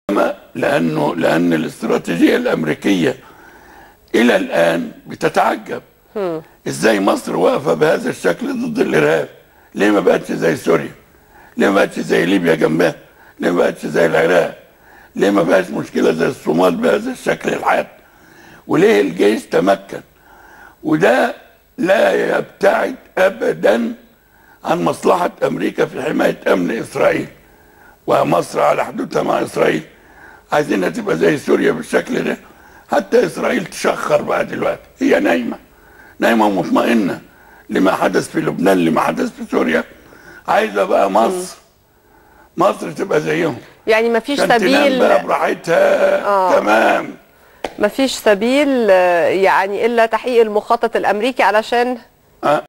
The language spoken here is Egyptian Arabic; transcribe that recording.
لانه لان الاستراتيجيه الامريكيه الى الان بتتعجب ازاي مصر واقفه بهذا الشكل ضد الارهاب ليه ما بقتش زي سوريا ليه ما بقتش زي ليبيا جنبها ليه ما بقتش زي العراق ليه ما بقاش مشكله زي الصومال بهذا الشكل الحاد وليه الجيش تمكن وده لا يبتعد ابدا عن مصلحه امريكا في حمايه امن اسرائيل ومصر على حدودها مع اسرائيل عايزينها تبقى زي سوريا بالشكل ده حتى اسرائيل تشخر بقى دلوقتي هي نايمه نايمه ومطمئنه لما حدث في لبنان لما حدث في سوريا عايزه بقى مصر مصر تبقى زيهم يعني ما فيش عشان تنام سبيل بقى براحتها آه. تمام ما فيش سبيل آه، يعني الا تحقيق المخطط الامريكي علشان